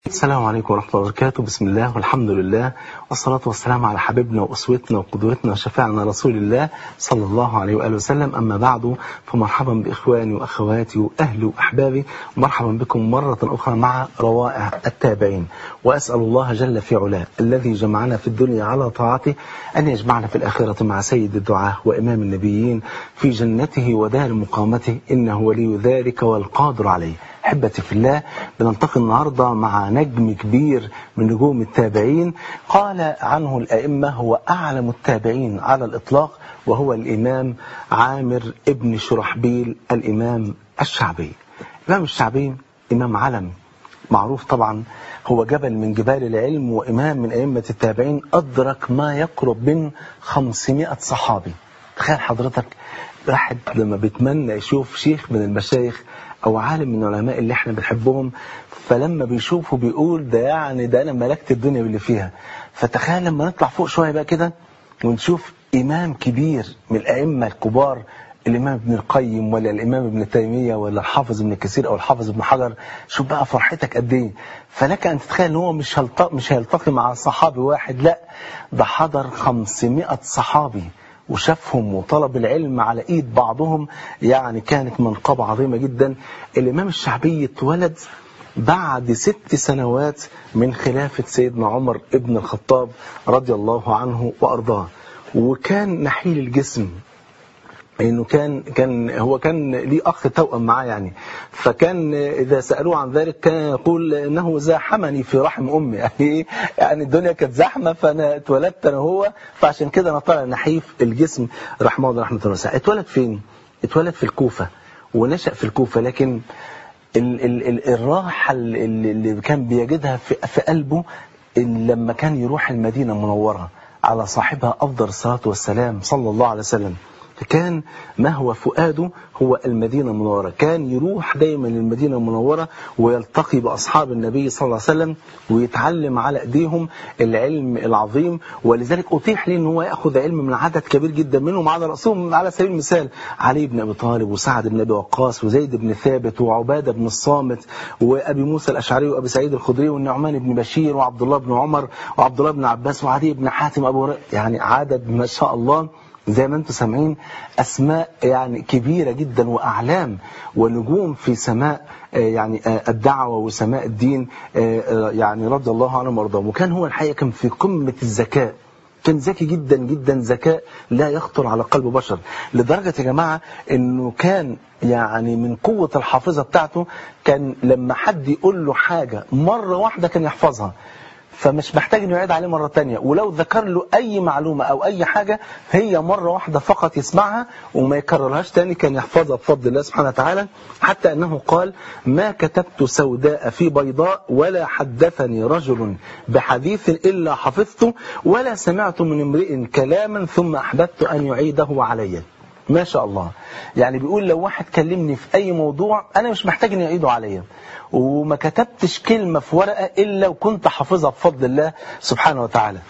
السلام عليكم ورحمة الله وبركاته بسم الله والحمد لله والصلاة والسلام على حبيبنا وأسوتنا وقدوتنا وشفاعنا رسول الله صلى الله عليه وآله وسلم أما بعد فمرحبا بإخواني وأخواتي وأهلي وأحبابي ومرحبا بكم مرة أخرى مع روائع التابعين وأسأل الله جل في علاه الذي جمعنا في الدنيا على طاعته أن يجمعنا في الآخرة مع سيد الدعاة وإمام النبيين في جنته ودار مقامته إنه ولي ذلك والقادر عليه أحبتي في الله بنلتقي النهاردة مع نجم كبير من نجوم التابعين قال عنه الأئمة هو أعلم التابعين على الإطلاق وهو الإمام عامر ابن شرحبيل الإمام الشعبي الإمام الشعبي إمام علم معروف طبعا هو جبل من جبال العلم وإمام من أئمة التابعين أدرك ما يقرب من 500 صحابي تخيل حضرتك واحد لما بيتمنى يشوف شيخ من المشايخ او عالم من العلماء اللي احنا بنحبهم فلما بيشوفه بيقول ده يعني ده انا ملكت الدنيا باللي فيها فتخيل لما نطلع فوق شويه بقى كده ونشوف امام كبير من الائمه الكبار الامام ابن القيم ولا الامام ابن تيميه ولا الحافظ ابن كثير او الحافظ ابن حجر شوف بقى فرحتك قد ايه فلك ان تتخيل ان هو مش هيلتقي مش هيلتقي مع صحابي واحد لا ده حضر 500 صحابي وشافهم وطلب العلم على ايد بعضهم يعني كانت منقبة عظيمة جدا الامام الشعبي اتولد بعد ست سنوات من خلافة سيدنا عمر ابن الخطاب رضي الله عنه وارضاه وكان نحيل الجسم انه كان كان هو كان ليه اخ توأم معاه يعني فكان اذا سالوه عن ذلك كان يقول انه زاحمني في رحم امي يعني يعني الدنيا كانت زحمه فانا اتولدت انا هو فعشان كده انا طالع نحيف الجسم رحمه الله رحمه الله اتولد فين؟ اتولد في الكوفه ونشأ في الكوفه لكن ال ال ال الراحه اللي, اللي كان بيجدها في, في قلبه إن لما كان يروح المدينه المنوره على صاحبها افضل الصلاه والسلام صلى الله عليه وسلم كان ما هو فؤاده هو المدينة المنورة كان يروح دايما للمدينة المنورة ويلتقي بأصحاب النبي صلى الله عليه وسلم ويتعلم على أيديهم العلم العظيم ولذلك أتيح لي أن هو يأخذ علم من عدد كبير جدا منهم على رأسهم على سبيل المثال علي بن أبي طالب وسعد بن أبي وقاص وزيد بن ثابت وعبادة بن الصامت وأبي موسى الأشعري وأبي سعيد الخدري والنعمان بن بشير وعبد الله بن عمر وعبد الله بن عباس وعلي بن حاتم أبو يعني عدد ما شاء الله زي ما انتم سامعين اسماء يعني كبيره جدا واعلام ونجوم في سماء يعني الدعوه وسماء الدين يعني رضي الله عنهم وارضاهم وكان هو الحقيقه كان في قمه الذكاء كان ذكي جدا جدا ذكاء لا يخطر على قلب بشر لدرجة يا جماعة انه كان يعني من قوة الحافظة بتاعته كان لما حد يقول له حاجة مرة واحدة كان يحفظها فمش محتاج انه يعيد عليه مرة تانية ولو ذكر له اي معلومة او اي حاجة هي مرة واحدة فقط يسمعها وما يكررهاش تاني كان يحفظها بفضل الله سبحانه وتعالى حتى انه قال ما كتبت سوداء في بيضاء ولا حدثني رجل بحديث الا حفظته ولا سمعت من امرئ كلاما ثم احببت ان يعيده علي ما شاء الله يعني بيقول لو واحد كلمني في اي موضوع انا مش محتاج ان يعيده عليا وما كتبتش كلمة في ورقة إلا وكنت حافظها بفضل الله سبحانه وتعالى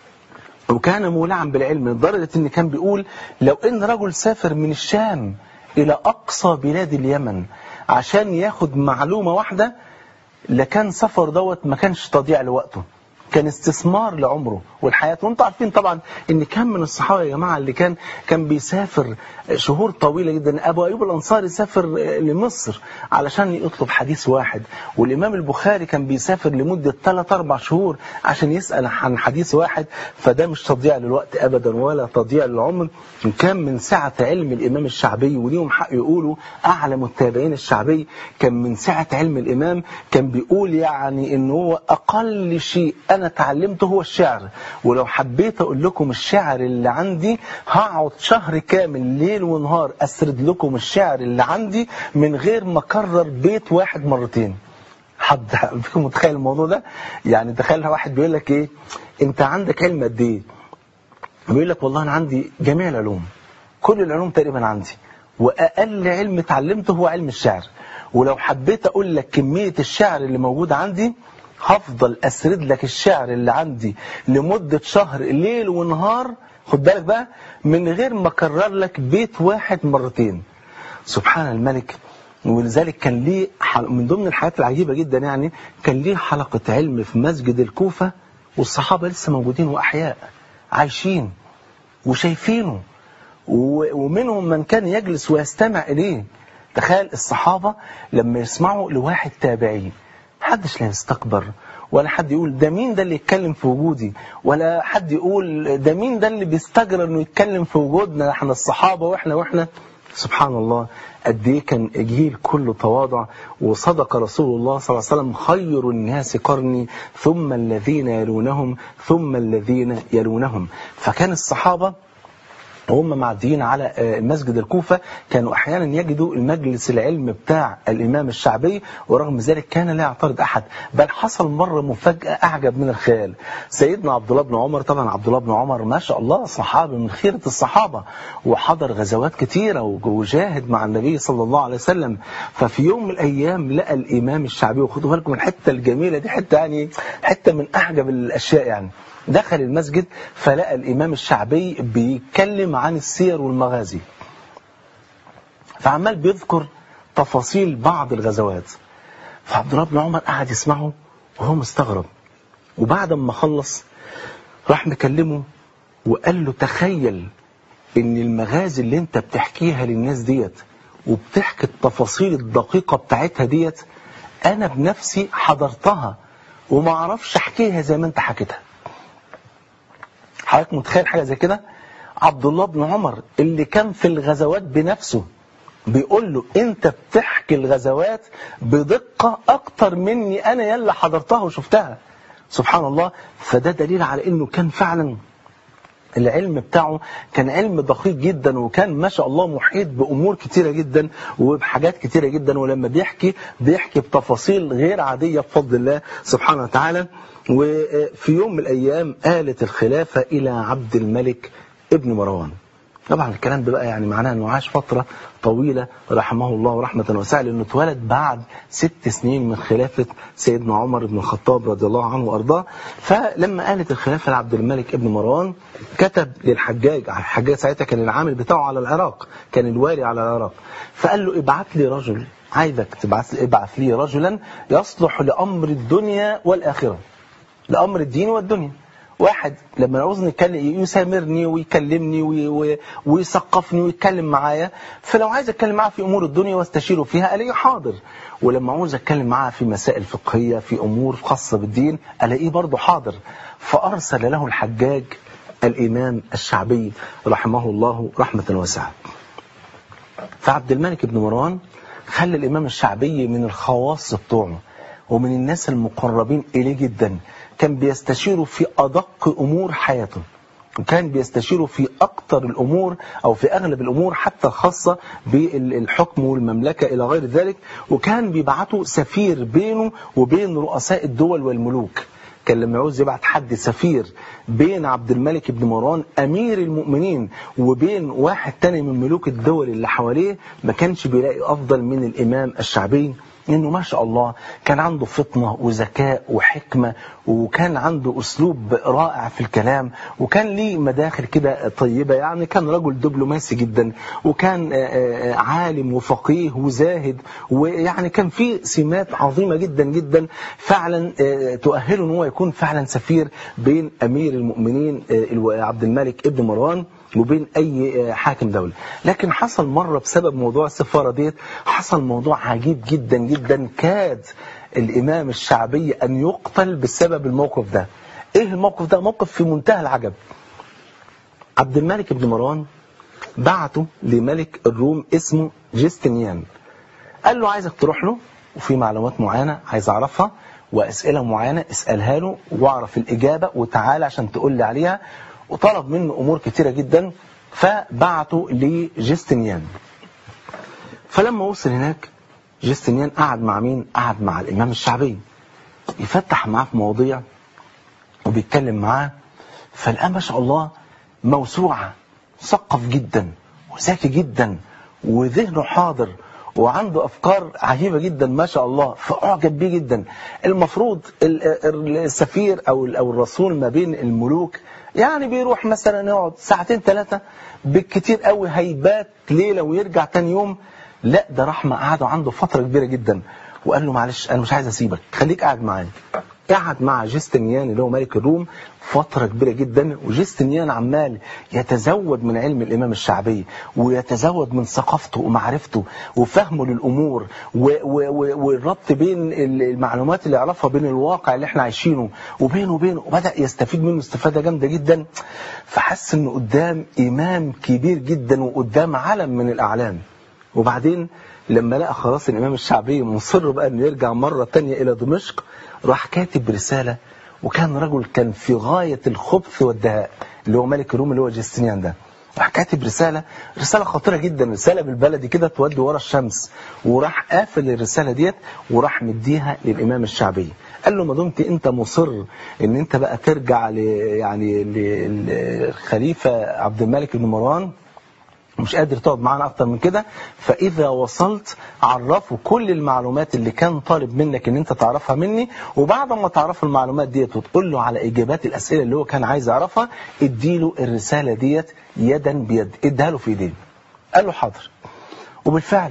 وكان مولعا بالعلم لدرجة ان كان بيقول لو ان رجل سافر من الشام الى اقصى بلاد اليمن عشان ياخد معلومة واحدة لكان سفر دوت ما كانش تضيع لوقته كان استثمار لعمره والحياة وانتم عارفين طبعا ان كان من الصحابة يا جماعة اللي كان كان بيسافر شهور طويلة جدا ابو ايوب الانصاري سافر لمصر علشان يطلب حديث واحد والامام البخاري كان بيسافر لمدة 3 4 شهور عشان يسأل عن حديث واحد فده مش تضييع للوقت ابدا ولا تضييع للعمر كان من سعة علم الامام الشعبي وليهم حق يقولوا اعلم التابعين الشعبي كان من سعة علم الامام كان بيقول يعني ان هو اقل شيء انا اتعلمته هو الشعر ولو حبيت اقول لكم الشعر اللي عندي هقعد شهر كامل ليل ونهار اسرد لكم الشعر اللي عندي من غير ما اكرر بيت واحد مرتين حد فيكم متخيل الموضوع ده يعني تخيل واحد بيقول لك ايه انت عندك علم قد ايه بيقول لك والله انا عندي جميع العلوم كل العلوم تقريبا عندي واقل علم اتعلمته هو علم الشعر ولو حبيت اقول لك كمية الشعر اللي موجود عندي هفضل اسرد لك الشعر اللي عندي لمدة شهر ليل ونهار خد بالك بقى من غير ما اكرر لك بيت واحد مرتين سبحان الملك ولذلك كان ليه حل- من ضمن الحاجات العجيبة جدا يعني كان ليه حلقة علم في مسجد الكوفة والصحابة لسه موجودين وأحياء عايشين وشايفينه و- ومنهم من كان يجلس ويستمع إليه تخيل الصحابة لما يسمعوا لواحد تابعي محدش لا يستكبر ولا حد يقول ده مين ده اللي يتكلم في وجودي ولا حد يقول ده مين ده اللي بيستجرى انه يتكلم في وجودنا احنا الصحابة واحنا واحنا سبحان الله قد ايه كان جيل كله تواضع وصدق رسول الله صلى الله عليه وسلم خير الناس قرني ثم الذين يلونهم ثم الذين يلونهم فكان الصحابة وهم معديين على آه، مسجد الكوفة كانوا أحيانا يجدوا المجلس العلم بتاع الإمام الشعبي ورغم ذلك كان لا يعترض أحد بل حصل مرة مفاجأة أعجب من الخيال سيدنا عبد الله بن عمر طبعا عبد الله بن عمر ما شاء الله صحابي من خيرة الصحابة وحضر غزوات كتيرة وجاهد مع النبي صلى الله عليه وسلم ففي يوم من الأيام لقى الإمام الشعبي وخدوا بالكم الحتة الجميلة دي حتة يعني حتة من أعجب الأشياء يعني دخل المسجد فلقى الإمام الشعبي بيتكلم عن السير والمغازي فعمال بيذكر تفاصيل بعض الغزوات فعبد الله بن عمر قعد يسمعه وهو مستغرب وبعد ما خلص راح مكلمه وقال له تخيل ان المغازي اللي انت بتحكيها للناس ديت وبتحكي التفاصيل الدقيقة بتاعتها ديت انا بنفسي حضرتها وما اعرفش احكيها زي ما انت حكيتها حضرتك متخيل حاجة زي كده عبد الله بن عمر اللي كان في الغزوات بنفسه بيقول له انت بتحكي الغزوات بدقة اكتر مني انا يلا حضرتها وشفتها سبحان الله فده دليل على انه كان فعلا العلم بتاعه كان علم دقيق جدا وكان ما شاء الله محيط بأمور كتيرة جدا وبحاجات كتيرة جدا ولما بيحكي بيحكي بتفاصيل غير عادية بفضل الله سبحانه وتعالى وفي يوم من الأيام آلت الخلافة إلى عبد الملك ابن مروان طبعا الكلام ده بقى يعني معناه انه عاش فترة طويلة رحمه الله رحمة واسعة لانه اتولد بعد ست سنين من خلافة سيدنا عمر بن الخطاب رضي الله عنه وارضاه فلما قالت الخلافة لعبد الملك ابن مروان كتب للحجاج الحجاج ساعتها كان العامل بتاعه على العراق كان الوالي على العراق فقال له ابعت لي رجل عايزك تبعث ابعث لي رجلا يصلح لامر الدنيا والاخره لامر الدين والدنيا واحد لما عاوز نتكلم يسامرني ويكلمني وي- وي- ويثقفني ويتكلم معايا فلو عايز اتكلم معاه في امور الدنيا واستشيره فيها الاقيه حاضر ولما عاوز اتكلم معاه في مسائل فقهيه في امور خاصه بالدين الاقيه برضه حاضر فارسل له الحجاج الامام الشعبي رحمه الله رحمه واسعه فعبد الملك بن مروان خلى الإمام الشعبي من الخواص بتوعه ومن الناس المقربين إليه جدا كان بيستشيره في أدق أمور حياته وكان بيستشيره في أكتر الأمور أو في أغلب الأمور حتى خاصة بالحكم والمملكة إلى غير ذلك وكان بيبعته سفير بينه وبين رؤساء الدول والملوك كان لما يعوز يبعت حد سفير بين عبد الملك بن مروان امير المؤمنين وبين واحد تاني من ملوك الدول اللي حواليه ما كانش بيلاقي افضل من الامام الشعبي انه ما شاء الله كان عنده فطنه وذكاء وحكمه وكان عنده اسلوب رائع في الكلام وكان ليه مداخل كده طيبه يعني كان رجل دبلوماسي جدا وكان آه، آه، عالم وفقيه وزاهد ويعني كان في سمات عظيمه جدا جدا فعلا آه، تؤهله ان هو يكون فعلا سفير بين امير المؤمنين آه، الو- عبد الملك ابن مروان وبين اي آه، حاكم دولة لكن حصل مرة بسبب موضوع السفارة ديت حصل موضوع عجيب جدا جدا كاد الامام الشعبي ان يقتل بسبب الموقف ده ايه الموقف ده موقف في منتهى العجب عبد الملك بن مروان بعته لملك الروم اسمه جستنيان قال له عايزك تروح له وفي معلومات معينة عايز أعرفها وأسئلة معينة اسألها له واعرف الإجابة وتعالى عشان تقول لي عليها وطلب منه أمور كتيرة جدا فبعته لجستنيان فلما وصل هناك جستنيان قعد مع مين؟ قعد مع الإمام الشعبي يفتح معاه في مواضيع وبيتكلم معاه فالآن ما شاء الله موسوعة مثقف جدا وذكي جدا وذهنه حاضر وعنده أفكار عجيبة جدا ما شاء الله فأعجب بيه جدا المفروض ال- ال- السفير أو ال- أو الرسول ما بين الملوك يعني بيروح مثلا يقعد ساعتين ثلاثة بالكتير قوي هيبات ليلة ويرجع تاني يوم لا ده راح قعدوا عنده فترة كبيرة جدا وقال له معلش انا مش عايز اسيبك خليك قاعد معايا قعد مع جستنيان اللي هو ملك الروم فترة كبيرة جدا وجستنيان عمال يتزود من علم الإمام الشعبي ويتزود من ثقافته ومعرفته وفهمه للأمور والربط بين المعلومات اللي يعرفها بين الواقع اللي احنا عايشينه وبينه وبينه وبدأ يستفيد منه استفادة جامدة جدا فحس انه قدام إمام كبير جدا وقدام علم من الأعلام وبعدين لما لقى خلاص الإمام الشعبي مصر بقى انه يرجع مرة تانية إلى دمشق راح كاتب رسالة وكان رجل كان في غاية الخبث والدهاء اللي هو ملك الروم اللي هو جستنيان ده راح كاتب رسالة رسالة خطيرة جدا رسالة بالبلدي كده تودي ورا الشمس وراح قافل الرسالة ديت وراح مديها للإمام الشعبي قال له ما دمت انت مصر ان انت بقى ترجع ل يعني للخليفة عبد الملك بن مروان مش قادر تقعد معانا اكتر من كده فاذا وصلت عرفه كل المعلومات اللي كان طالب منك ان انت تعرفها مني وبعد ما تعرف المعلومات ديت وتقول له على اجابات الاسئله اللي هو كان عايز يعرفها اديله الرساله ديت يدا بيد اديها له في ايديه قال له حاضر وبالفعل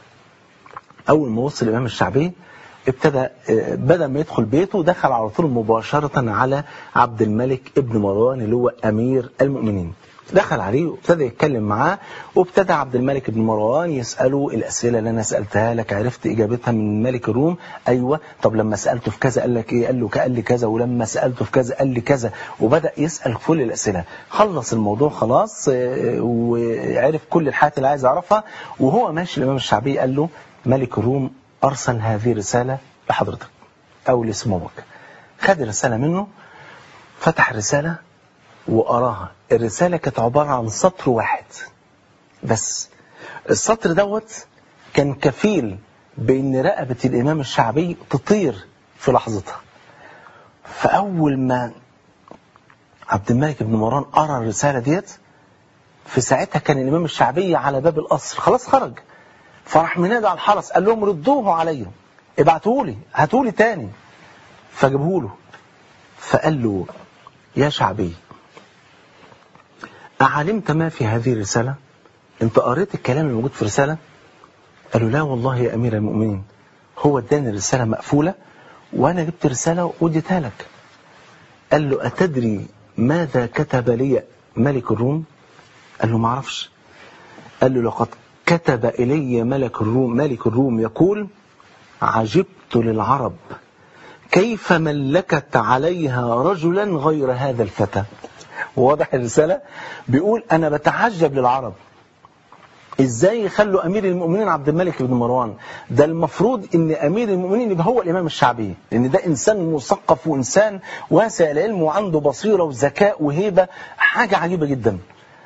اول ما وصل الامام الشعبي ابتدى بدل ما يدخل بيته دخل على طول مباشره على عبد الملك ابن مروان اللي هو امير المؤمنين دخل عليه وابتدى يتكلم معاه وابتدى عبد الملك بن مروان يسأله الأسئلة اللي أنا سألتها لك عرفت إجابتها من ملك الروم أيوة طب لما سألته في كذا قال لك إيه قال له قال لي كذا ولما سألته في كذا قال لي كذا وبدأ يسأل كل الأسئلة خلص الموضوع خلاص وعرف كل الحاجات اللي عايز يعرفها وهو ماشي الإمام الشعبي قال له ملك الروم أرسل هذه الرسالة لحضرتك أو لسموك خد الرسالة منه فتح الرسالة وقراها الرسالة كانت عبارة عن سطر واحد بس السطر دوت كان كفيل بأن رقبة الإمام الشعبي تطير في لحظتها فأول ما عبد الملك بن مروان قرأ الرسالة ديت في ساعتها كان الإمام الشعبي على باب القصر خلاص خرج فراح منادى على الحرس قال لهم ردوه عليا ابعتوه لي هاتوا لي تاني فجابوه له فقال له يا شعبي أعلمت ما في هذه الرسالة انت قريت الكلام الموجود في الرسالة قال له لا والله يا أمير المؤمنين هو اداني الرسالة مقفولة وأنا جبت رسالة واديتها لك قال له أتدري ماذا كتب لي ملك الروم قال له ما اعرفش قال له لقد كتب إلي ملك الروم ملك الروم يقول عجبت للعرب كيف ملكت عليها رجلا غير هذا الفتى واضح الرسالة بيقول أنا بتعجب للعرب ازاي يخلوا امير المؤمنين عبد الملك بن مروان ده المفروض ان امير المؤمنين يبقى هو الامام الشعبي لان ده انسان مثقف وانسان واسع العلم وعنده بصيره وذكاء وهيبه حاجه عجيبه جدا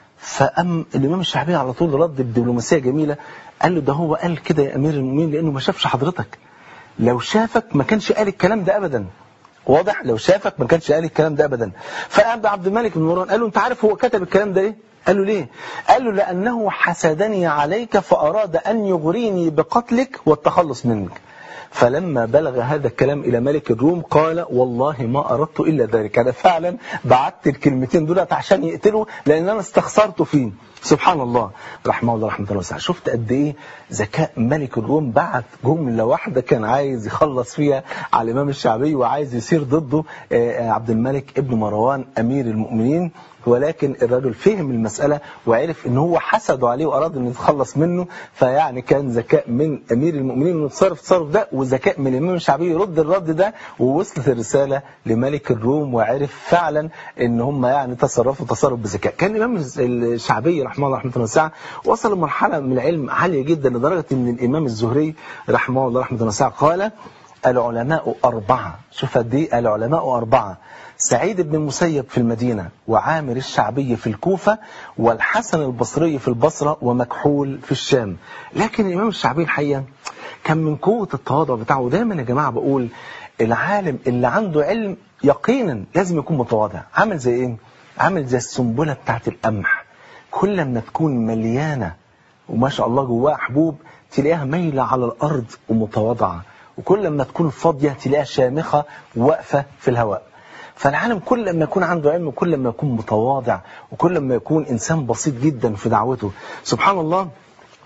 فأم الامام الشعبي على طول رد بدبلوماسيه جميله قال له ده هو قال كده يا امير المؤمنين لانه ما شافش حضرتك لو شافك ما كانش قال الكلام ده ابدا واضح لو شافك ما كانش قال الكلام ده ابدا فقام عبد الملك بن مروان قال له انت عارف هو كتب الكلام ده ايه قال له ليه قال له لانه حسدني عليك فاراد ان يغريني بقتلك والتخلص منك فلما بلغ هذا الكلام إلى ملك الروم قال والله ما أردت إلا ذلك أنا فعلا بعت الكلمتين دولت عشان يقتله لأن أنا استخسرته فيه سبحان الله رحمه الله رحمة الله وسعه شفت قد إيه ذكاء ملك الروم بعت جملة واحدة كان عايز يخلص فيها على الإمام الشعبي وعايز يصير ضده عبد الملك ابن مروان أمير المؤمنين ولكن الرجل فهم المسألة وعرف ان هو حسده عليه واراد انه يتخلص منه فيعني كان ذكاء من امير المؤمنين انه يتصرف التصرف ده وذكاء من الامام الشعبي يرد الرد ده ووصلت الرسالة لملك الروم وعرف فعلا ان هم يعني تصرفوا تصرف بذكاء كان الامام الشعبي رحمه الله رحمه الله وسعه وصل لمرحلة من العلم عالية جدا لدرجة ان الامام الزهري رحمه الله رحمه الله وسعه قال العلماء أربعة شوف قد ايه العلماء أربعة سعيد بن المسيب في المدينة وعامر الشعبي في الكوفة والحسن البصري في البصرة ومكحول في الشام لكن الإمام الشعبي الحقيقة كان من قوة التواضع بتاعه دايما يا جماعة بقول العالم اللي عنده علم يقينا لازم يكون متواضع عامل زي ايه عامل زي السنبلة بتاعت القمح كل ما تكون مليانة وما شاء الله جواها حبوب تلاقيها مايلة على الأرض ومتواضعة وكل ما تكون فاضية تلاقيها شامخة واقفة في الهواء فالعالم كل ما يكون عنده علم وكل ما يكون متواضع وكل ما يكون إنسان بسيط جدا في دعوته سبحان الله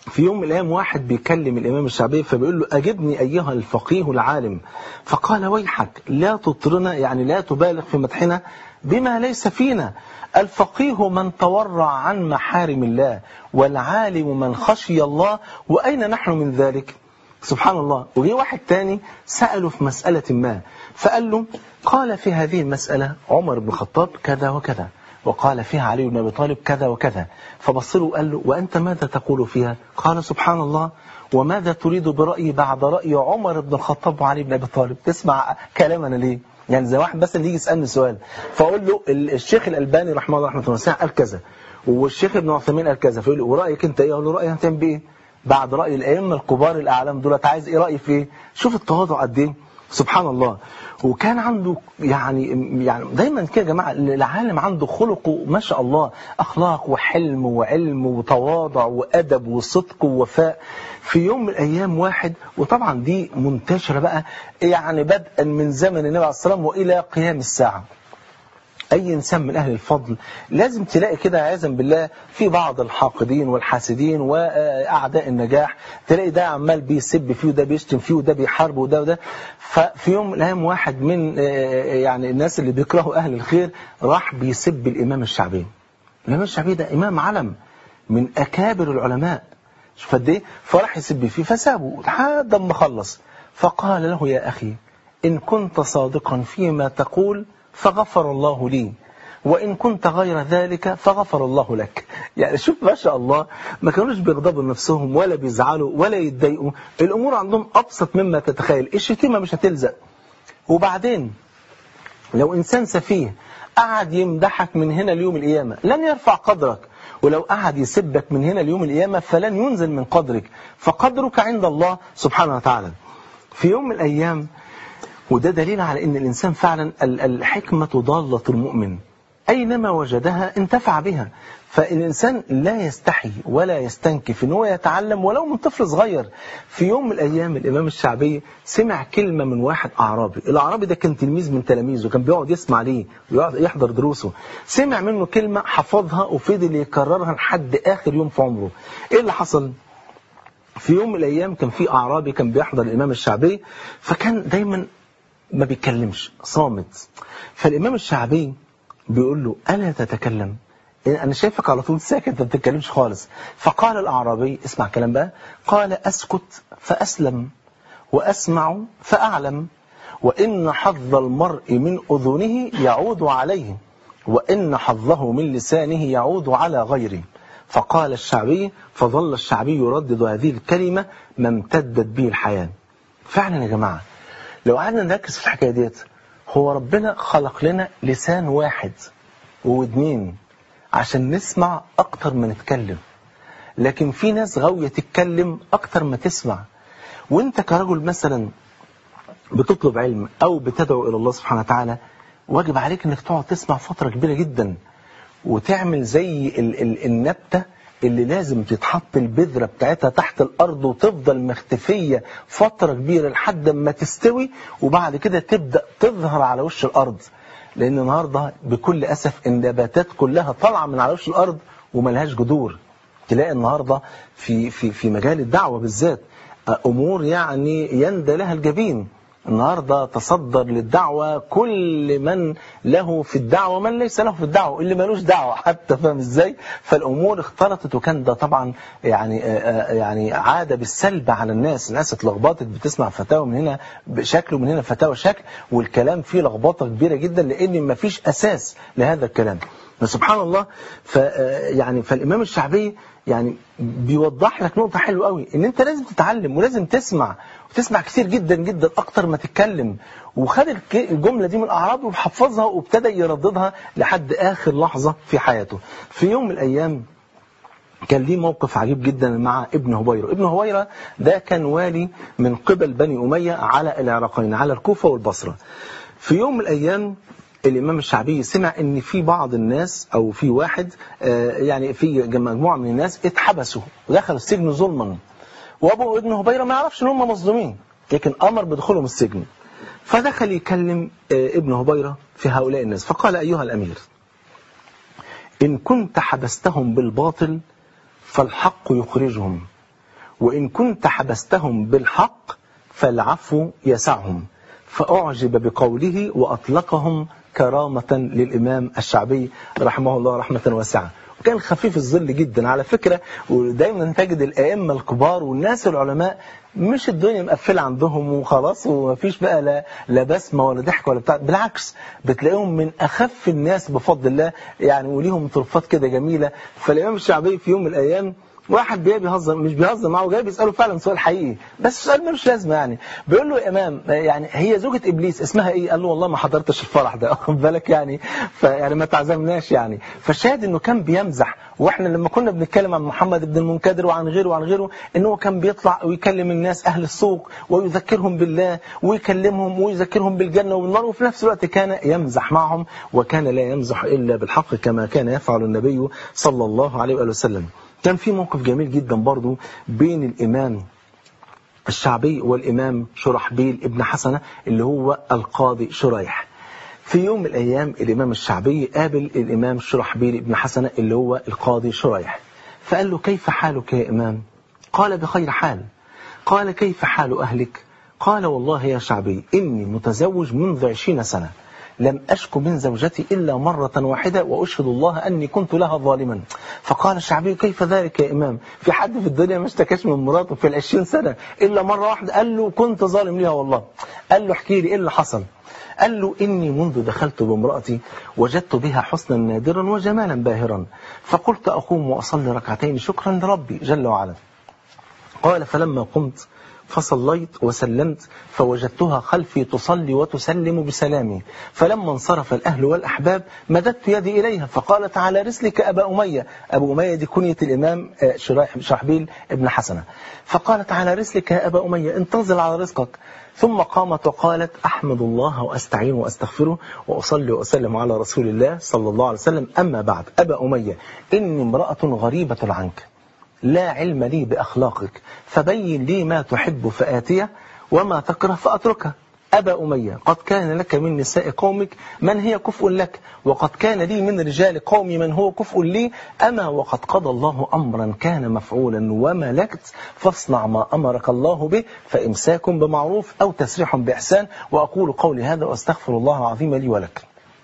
في يوم من الأيام واحد بيكلم الإمام الشعبي فبيقول له أجبني أيها الفقيه العالم فقال ويحك لا تطرنا يعني لا تبالغ في مدحنا بما ليس فينا الفقيه من تورع عن محارم الله والعالم من خشي الله وأين نحن من ذلك سبحان الله وجي واحد تاني سأله في مسألة ما فقال له قال في هذه المسألة عمر بن الخطاب كذا وكذا وقال فيها علي بن أبي طالب كذا وكذا فبص له وقال له وأنت ماذا تقول فيها قال سبحان الله وماذا تريد برأيي بعد رأي عمر بن الخطاب وعلي بن أبي طالب تسمع كلامنا ليه يعني زي واحد بس اللي يجي يسألني سؤال فأقول له الشيخ الألباني رحمه الله رحمه الله قال كذا والشيخ ابن عثيمين قال كذا فيقول له ورأيك أنت إيه أقول له رأيي هتعمل بإيه بعد رأي الأئمة الكبار الأعلام دول عايز إيه رأيي في إيه شوف التواضع قد إيه سبحان الله وكان عنده يعني يعني دايما كده يا جماعه العالم عنده خلقه ما شاء الله اخلاق وحلم وعلم وتواضع وادب وصدق ووفاء في يوم من الايام واحد وطبعا دي منتشره بقى يعني بدءا من زمن النبي عليه الصلاه والسلام والى قيام الساعه أي إنسان من أهل الفضل لازم تلاقي كده عياذا بالله في بعض الحاقدين والحاسدين وأعداء النجاح تلاقي ده عمال بيسب فيه وده بيشتم فيه وده بيحارب وده وده ففي يوم من الأيام واحد من يعني الناس اللي بيكرهوا أهل الخير راح بيسب الإمام الشعبي الإمام الشعبي ده إمام علم من أكابر العلماء شوف قد إيه فراح يسب فيه فسابه لحد ما خلص فقال له يا أخي إن كنت صادقا فيما تقول فغفر الله لي وإن كنت غير ذلك فغفر الله لك يعني شوف ما شاء الله ما كانوش بيغضبوا نفسهم ولا بيزعلوا ولا يتضايقوا الأمور عندهم أبسط مما تتخيل الشتيمة مش هتلزق وبعدين لو إنسان سفيه قعد يمدحك من هنا ليوم القيامة لن يرفع قدرك ولو قعد يسبك من هنا ليوم القيامة فلن ينزل من قدرك فقدرك عند الله سبحانه وتعالى في يوم من الأيام وده دليل على ان الانسان فعلا الحكمة ضالة المؤمن اينما وجدها انتفع بها فالانسان لا يستحي ولا يستنكف ان هو يتعلم ولو من طفل صغير في يوم من الايام الامام الشعبي سمع كلمة من واحد اعرابي الاعرابي ده كان تلميذ من تلاميذه كان بيقعد يسمع ليه ويقعد يحضر دروسه سمع منه كلمة حفظها وفضل يكررها لحد اخر يوم في عمره ايه اللي حصل في يوم من الايام كان في اعرابي كان بيحضر الامام الشعبي فكان دايما ما بيتكلمش صامت فالإمام الشعبي بيقول له ألا تتكلم أنا شايفك على طول ساكت ما بتتكلمش خالص فقال الأعرابي اسمع كلام بقى قال أسكت فأسلم وأسمع فأعلم وإن حظ المرء من أذنه يعود عليه وإن حظه من لسانه يعود على غيره فقال الشعبي فظل الشعبي يردد هذه الكلمة ما امتدت به الحياة فعلا يا جماعة لو قعدنا نركز في الحكايه ديت هو ربنا خلق لنا لسان واحد وودنين عشان نسمع اكتر ما نتكلم لكن في ناس غاويه تتكلم اكتر ما تسمع وانت كرجل مثلا بتطلب علم او بتدعو الى الله سبحانه وتعالى واجب عليك انك تقعد تسمع فتره كبيره جدا وتعمل زي ال ال النبته اللي لازم تتحط البذرة بتاعتها تحت الأرض وتفضل مختفية فترة كبيرة لحد ما تستوي وبعد كده تبدأ تظهر على وش الأرض لأن النهاردة بكل أسف النباتات كلها طالعة من على وش الأرض وملهاش جذور تلاقي النهاردة في, في, في مجال الدعوة بالذات أمور يعني يندى لها الجبين النهاردة تصدر للدعوة كل من له في الدعوة من ليس له في الدعوة اللي ملوش دعوة حتى فاهم ازاي فالأمور اختلطت وكان ده طبعا يعني يعني عادة بالسلب على الناس الناس اتلخبطت بتسمع فتاوى من هنا بشكل ومن هنا فتاوى شكل والكلام فيه لخبطة كبيرة جدا لأن مفيش أساس لهذا الكلام فسبحان الله ف يعني فالإمام الشعبي يعني بيوضح لك نقطة حلوة قوي ان انت لازم تتعلم ولازم تسمع وتسمع كتير جدا جدا اكتر ما تتكلم وخد الجملة دي من اعراضه وحفظها وابتدى يرددها لحد اخر لحظة في حياته في يوم من الايام كان ليه موقف عجيب جدا مع ابن هبيرة ابن هبيرة ده كان والي من قبل بني أمية على العراقين على الكوفة والبصرة في يوم من الأيام الإمام الشعبي سمع ان في بعض الناس او في واحد يعني في مجموعة من الناس اتحبسوا ودخلوا السجن ظلما وابو ابن هبيرة ما يعرفش ان هم مظلومين لكن امر بدخولهم السجن فدخل يكلم ابن هبيرة في هؤلاء الناس فقال ايها الامير ان كنت حبستهم بالباطل فالحق يخرجهم وإن كنت حبستهم بالحق فالعفو يسعهم فأعجب بقوله وأطلقهم كرامة للإمام الشعبي رحمه الله رحمة واسعة وكان خفيف الظل جدا على فكرة ودايما تجد الأئمة الكبار والناس العلماء مش الدنيا مقفلة عندهم وخلاص ومفيش بقى لا, لا بسمة ولا ضحك ولا بتاع بالعكس بتلاقيهم من أخف الناس بفضل الله يعني وليهم طرفات كده جميلة فالإمام الشعبي في يوم من الأيام واحد جاي بيهزر مش بيهزر معه جاي بيساله فعلا سؤال حقيقي بس السؤال ملوش لازمه يعني بيقول له يا امام يعني هي زوجة ابليس اسمها ايه قال له والله ما حضرتش الفرح ده واخد بالك يعني فيعني ما تعزمناش يعني فالشاهد انه كان بيمزح واحنا لما كنا بنتكلم عن محمد بن المنكدر وعن غيره وعن غيره ان هو كان بيطلع ويكلم الناس اهل السوق ويذكرهم بالله ويكلمهم ويذكرهم بالجنه والنار وفي نفس الوقت كان يمزح معهم وكان لا يمزح الا بالحق كما كان يفعل النبي صلى الله عليه واله وسلم كان في موقف جميل جدا برضو بين الإمام الشعبي والإمام شرحبيل ابن حسنة اللي هو القاضي شريح في يوم من الأيام الإمام الشعبي قابل الإمام شرحبيل ابن حسنة اللي هو القاضي شريح فقال له كيف حالك يا إمام قال بخير حال قال كيف حال أهلك قال والله يا شعبي إني متزوج منذ عشرين سنة لم أشكو من زوجتي إلا مرة واحدة وأشهد الله أني كنت لها ظالما فقال الشعبي كيف ذلك يا إمام في حد في الدنيا ما اشتكاش من مراته في العشرين سنة إلا مرة واحدة قال له كنت ظالم ليها والله قال له احكي لي إيه اللي حصل قال له إني منذ دخلت بامرأتي وجدت بها حسنا نادرا وجمالا باهرا فقلت أقوم وأصلي ركعتين شكرا لربي جل وعلا قال فلما قمت فصليت وسلمت فوجدتها خلفي تصلي وتسلم بسلامي فلما انصرف الأهل والأحباب مددت يدي إليها فقالت على رسلك أبا أمية أبو أمية دي كنية الإمام شرايح شرحبيل ابن حسنة فقالت على رسلك يا أبا أمية انتظر على رزقك ثم قامت وقالت أحمد الله وأستعين وأستغفره وأصلي وأسلم على رسول الله صلى الله عليه وسلم أما بعد أبا أمية إني امرأة غريبة عنك لا علم لي بأخلاقك فبين لي ما تحب فآتيه وما تكره فأتركه أبا أمية قد كان لك من نساء قومك من هي كفء لك وقد كان لي من رجال قومي من هو كفء لي أما وقد قضى الله أمرا كان مفعولا وملكت فاصنع ما أمرك الله به فإمساك بمعروف أو تسريح بإحسان وأقول قولي هذا وأستغفر الله العظيم لي ولك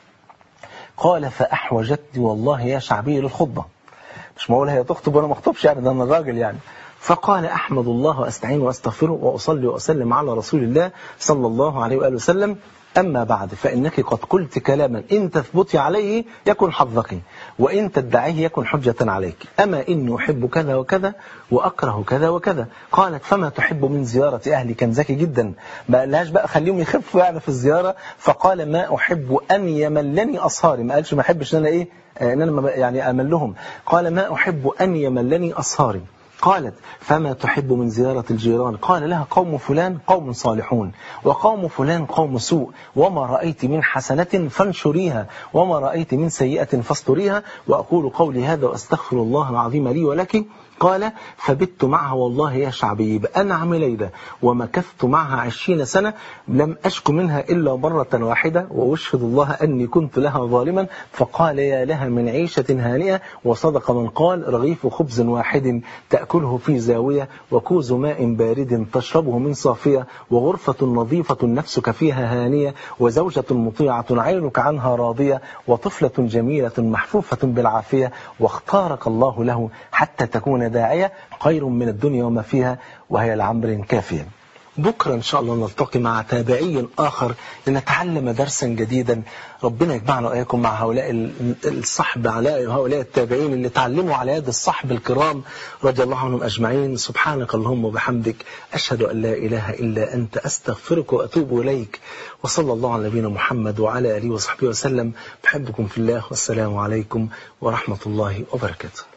قال فأحوجتني والله يا شعبي للخطبة مش معقول هي تخطب وانا ما اخطبش يعني ده انا الراجل يعني فقال احمد الله واستعين واستغفره واصلي واسلم على رسول الله صلى الله عليه واله وسلم أما بعد فإنك قد قلت كلاما إن تثبتي عليه يكن حظك وإن تدعيه يكن حجة عليك أما إني أحب كذا وكذا وأكره كذا وكذا قالت فما تحب من زيارة أهلي كان ذكي جدا ما قالهاش بقى خليهم يخفوا يعني في الزيارة فقال ما أحب أن يملني أصهاري ما قالش ما أحبش أن أنا إيه أن أنا يعني أملهم قال ما أحب أن يملني أصهاري قالت فما تحب من زيارة الجيران قال لها قوم فلان قوم صالحون وقوم فلان قوم سوء وما رأيت من حسنة فانشريها وما رأيت من سيئة فاستريها وأقول قولي هذا وأستغفر الله العظيم لي ولك قال فبت معها والله يا شعبي بأنعم ليلة ومكثت معها عشرين سنة لم أشك منها إلا مرة واحدة وأشهد الله أني كنت لها ظالما فقال يا لها من عيشة هانئة وصدق من قال رغيف خبز واحد تأكله في زاوية وكوز ماء بارد تشربه من صافية وغرفة نظيفة نفسك فيها هانية وزوجة مطيعة عينك عنها راضية وطفلة جميلة محفوفة بالعافية واختارك الله له حتى تكون داعية خير من الدنيا وما فيها وهي لعمر كافيا بكرة إن شاء الله نلتقي مع تابعي آخر لنتعلم درسا جديدا ربنا يجمعنا وإياكم مع هؤلاء الصحب على هؤلاء التابعين اللي تعلموا على يد الصحب الكرام رضي الله عنهم أجمعين سبحانك اللهم وبحمدك أشهد أن لا إله إلا أنت أستغفرك وأتوب إليك وصلى الله على نبينا محمد وعلى آله وصحبه وسلم بحبكم في الله والسلام عليكم ورحمة الله وبركاته